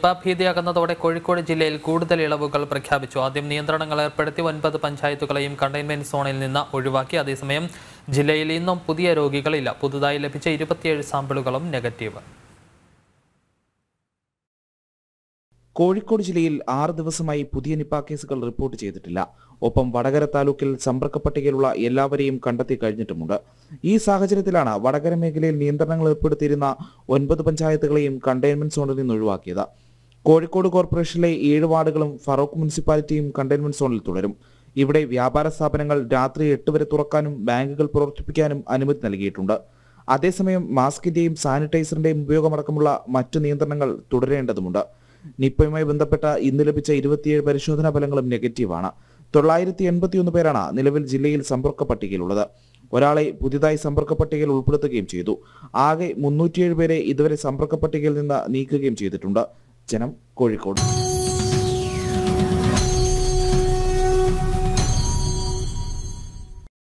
Nipah ഭീതി അകന്നതോടെ കോഴിക്കോട് ജില്ലയിൽ കൂടുതൽ ഇളവുകൾ പ്രഖ്യാപിച്ചു ആദ്യം നിയന്ത്രണങ്ങൾ ഏർപ്പെടുത്തി ഒൻപത് പഞ്ചായത്തുകളെയും കണ്ടെയ്ൻമെന്റ് സോണിൽ നിന്ന് ഒഴിവാക്കി അതേസമയം ജില്ലയിൽ ഇന്നും പുതിയ രോഗികളില്ല പുതുതായി ലഭിച്ച ഇരുപത്തിയേഴ് സാമ്പിളുകളും നെഗറ്റീവ് കോഴിക്കോട് ജില്ലയിൽ ആറ് ദിവസമായി പുതിയ നിപ കേസുകൾ റിപ്പോർട്ട് ചെയ്തിട്ടില്ല ഒപ്പം വടകര താലൂക്കിൽ സമ്പർക്ക പട്ടികയിലുള്ള എല്ലാവരെയും കണ്ടെത്തി കഴിഞ്ഞിട്ടുമുണ്ട് ഈ സാഹചര്യത്തിലാണ് വടകര മേഖലയിൽ നിയന്ത്രണങ്ങൾ ഏർപ്പെടുത്തിയിരുന്ന ഒൻപത് പഞ്ചായത്തുകളെയും കണ്ടെയ്ൻമെന്റ് സോണിൽ നിന്ന് ഒഴിവാക്കിയത് കോഴിക്കോട് കോർപ്പറേഷനിലെ ഏഴ് വാർഡുകളും ഫറോക്ക് മുനിസിപ്പാലിറ്റിയും കണ്ടെയ്ൻമെന്റ് സോണിൽ തുടരും ഇവിടെ വ്യാപാര സ്ഥാപനങ്ങൾ രാത്രി എട്ട് വരെ തുറക്കാനും ബാങ്കുകൾ പ്രവർത്തിപ്പിക്കാനും അനുമതി നൽകിയിട്ടുണ്ട് അതേസമയം മാസ്കിന്റെയും സാനിറ്റൈസറിന്റെയും ഉപയോഗമടക്കമുള്ള മറ്റു നിയന്ത്രണങ്ങൾ തുടരേണ്ടതുണ്ട് നിപ്പയുമായി ബന്ധപ്പെട്ട ഇന്ന് ലഭിച്ച ഇരുപത്തിയേഴ് പരിശോധനാ ഫലങ്ങളും നെഗറ്റീവാണ് തൊള്ളായിരത്തി എൺപത്തിയൊന്ന് പേരാണ് നിലവിൽ ജില്ലയിൽ സമ്പർക്ക പട്ടികയിലുള്ളത് ഒരാളെ പുതിയതായി സമ്പർക്ക പട്ടികയിൽ ഉൾപ്പെടുത്തുകയും ചെയ്തു ആകെ മുന്നൂറ്റിയേഴ് പേരെ ഇതുവരെ സമ്പർക്ക പട്ടികയിൽ നിന്ന് നീക്കുകയും ചെയ്തിട്ടുണ്ട് ജനം കോഴിക്കോട്